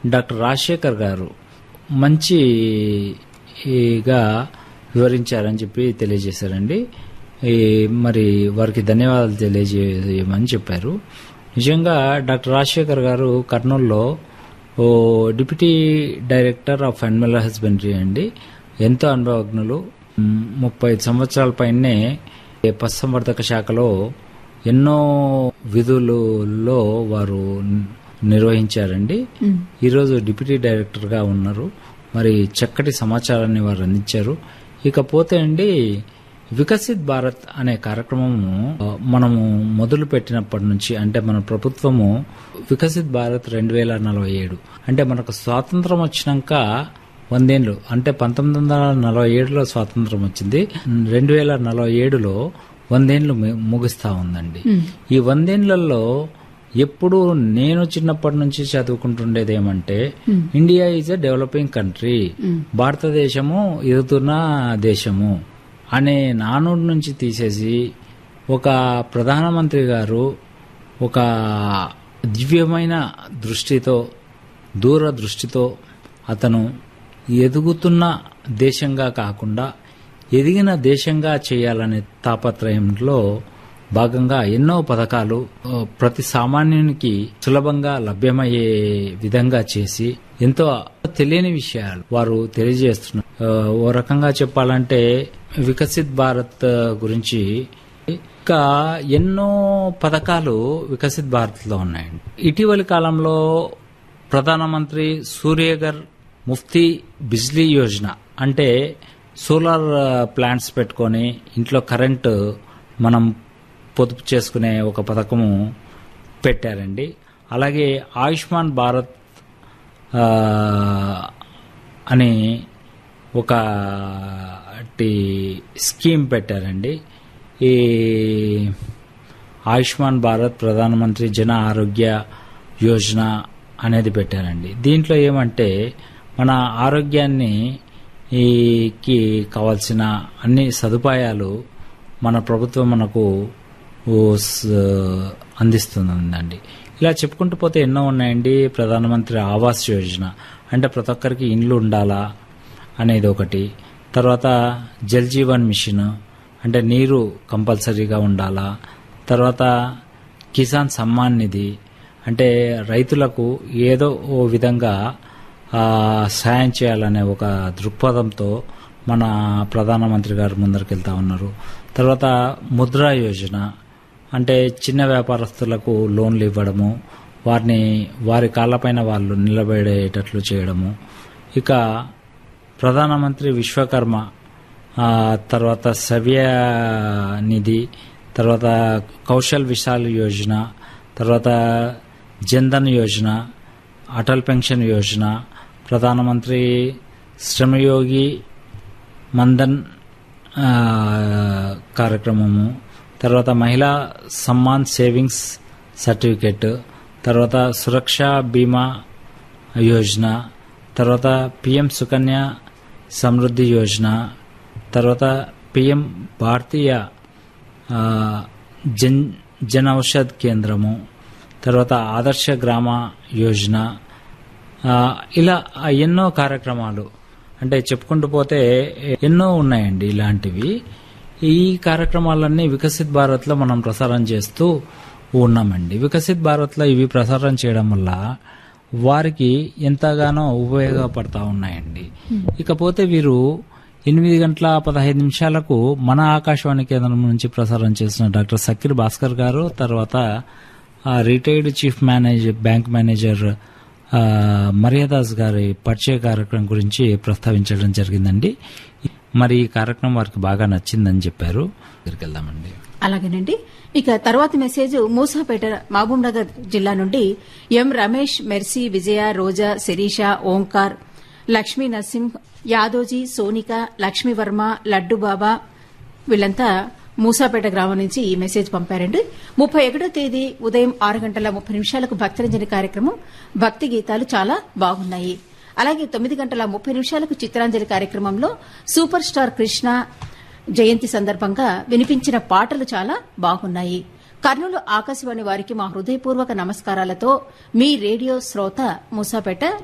doctor Rajasekhar గారు మంచిగా వివరించారని చెప్పి తెలియజేశారండి ఈ మరి వారికి ధన్యవాదాలు తెలియజేయమని చెప్పారు నిజంగా డాక్టర్ రాజశేఖర్ గారు కర్నూలులో ఓ deputy director of animal husbandry అండి ఎంతో అనుభవజ్ఞులు మ్, ముప్పై ఐదు సంవత్సరాల పైనే పశుసంవర్ధక శాఖలో ఎన్నో విధులలో వారు నిర్వహించారండి ఈరోజు డిప్యూటీ డైరెక్టర్గా ఉన్నారు మరి చక్కటి సమాచారాన్ని వారు అందించారు ఇకపోతే అండి వికసిత్ భారత్ అనే కార్యక్రమము ఆ, మనము మొదలు పెట్టినప్పటి నుంచి అంటే మన ప్రభుత్వము వికసిత్ భారత్ రెండు వేల నలభై ఏడు అంటే మనకు స్వాతంత్రం వచ్చినాక వందేండ్లు అంటే పంతొమ్మిది వందల నలభై ఏడులో స్వాతంత్రం వచ్చింది రెండు వేల నలభై ఏడులో వందేండ్లు ము- ముగుస్తా ఉందండి ఈ వందేండ్లలో ఎప్పుడు నేను చిన్నప్పటి నుంచి చదువుకుంటుండేది ఏమంటే India is a developing country భారతదేశము ఎదుగుతున్న దేశము అనే నానుడి నుంచి తీసేసి ఒక ప్రధానమంత్రి గారు ఒక దివ్యమైన దృష్టితో దూరదృష్టితో అతను ఎదుగుతున్న దేశంగా కాకుండా ఎదిగిన దేశంగా చేయాలనే తాపత్రయంలో భాగంగా ఎన్నో పథకాలు ఆ, ప్రతి సామాన్యునికి సులభంగా లభ్యమయ్యే విధంగా చేసి ఎంతో తెలియని విషయాలు వారు తెలియజేస్తున్నారు ఆ, ఓ రకంగా చెప్పాలంటే వికసిత్ భారత్ గురించి ఇంకా ఎన్నో పథకాలు వికసిత్ భారత్ లో ఉన్నాయండి ఇటీవలి కాలంలో ప్రధానమంత్రి సూర్యగర్ ముఫ్తీ బిజ్లీ యోజన అంటే సోలార్ ప్లాంట్స్ పెట్టుకొని ఇంట్లో కరెంటు మనం పొదుపు చేసుకునే ఒక పథకము పెట్టారండి అలాగే ఆయుష్మాన్ భారత్ ఆ, అని ఒకటి స్కీమ్ పెట్టారండి ఈ ఆయుష్మాన్ భారత్ ప్రధానమంత్రి జన ఆరోగ్య యోజన అనేది పెట్టారండి దీంట్లో ఏమంటే మన ఆరోగ్యాన్ని ఈ కి కావాల్సిన అన్ని సదుపాయాలు మన ప్రభుత్వం మనకు ఓ స- అందిస్తుందండి ఇలా చెప్పుకుంటూ పోతే ఎన్నో ఉన్నాయండి ప్రధానమంత్రి ఆవాస్ యోజన అంటే ప్రతి ఒక్కరికి ఇండ్లు ఉండాలా అనేది ఒకటి తర్వాత జల్ జీవన్ మిషన్ అంటే నీరు కంపల్సరీగా ఉండాలా తర్వాత కిసాన్ సమ్మాన్ నిధి అంటే రైతులకు ఏదో ఓ విధంగా ఆ, సాయం చేయాలనే ఒక దృక్పథంతో మన ప్రధానమంత్రి గారు ముందరికెళ్తా ఉన్నారు తర్వాత ముద్రా యోజన అంటే చిన్న వ్యాపారస్తులకు లోన్లు ఇవ్వడము వారిని వారి కాళ్ళపైన వాళ్ళు నిలబడేటట్లు చేయడము ఇక ప్రధానమంత్రి విశ్వకర్మ ఆ, తర్వాత సవ్య నిధి తర్వాత కౌశల్ విశాల్ యోజన తర్వాత జన్ధన్ యోజన అటల్ పెన్షన్ యోజన ప్రధానమంత్రి శ్రమయోగి మందన్ ఆ, కార్యక్రమము తర్వాత మహిళా సమ్మాన్ సేవింగ్స్ సర్టిఫికెట్ తర్వాత సురక్ష బీమా యోజన తర్వాత పిఎం సుకన్య సమృద్ధి యోజన తర్వాత పిఎం భారతీయ ఆ, జన్ జన ఔషధ్ కేంద్రము తర్వాత ఆదర్శ గ్రామ యోజన ఆ, ఇలా ఎన్నో కార్యక్రమాలు అంటే చెప్పుకుంటూ పోతే ఎన్నో ఉన్నాయండి ఇలాంటివి ఈ కార్యక్రమాలన్నీ వికసిత్ భారత్లో మనం ప్రసారం చేస్తూ ఉన్నామండి వికసిత్ భారత్లో ఇవి ప్రసారం చేయడం వల్ల వారికి ఎంతగానో ఉపయోగపడతా ఉన్నాయండి ఇకపోతే వీరు ఎనిమిది గంటల పదహైదు నిమిషాలకు మన ఆకాశవాణి కేంద్రం నుంచి ప్రసారం చేసిన డాక్టర్ సకీర్ భాస్కర్ గారు తర్వాత ఆ retired chief manager bank manager ఆ, మర్యాదాస్ గారి పరిచయ కార్యక్రమం గురించి ప్రస్తావించడం జరిగిందండి మరి ఈ కార్యక్రమం వారికి బాగా నచ్చిందని చెప్పారు దగ్గరికి వెళ్దామండి అలాగేనండి ఇక తర్వాతి మెసేజ్ మూసాపేట మహబూబ్ నగర్ జిల్లా నుండి ఎం రమేష్ మెర్సీ విజయ రోజా శిరీష ఓంకార్ లక్ష్మీ నరసింహ్ యాదోజీ సోనిక లక్ష్మీవర్మ లడ్డు బాబా వీళ్ళంతా మూసాపేట గ్రామం నుంచి ఈ మెసేజ్ పంపారండి ముప్పై ఒకటో తేదీ ఉదయం ఆరు గంటల ముప్పై నిమిషాలకు భక్తరంజని కార్యక్రమం భక్తి గీతాలు చాలా బాగున్నాయి అలాగే తొమ్మిది గంటల ముప్పై నిమిషాలకు చిత్రాంజలి కార్యక్రమంలో సూపర్ స్టార్ కృష్ణ జయంతి సందర్భంగా వినిపించిన పాటలు చాలా బాగున్నాయి కర్నూలు ఆకాశవాణి వారికి మా హృదయపూర్వక నమస్కారాలతో మీ రేడియో శ్రోత మూసాపేట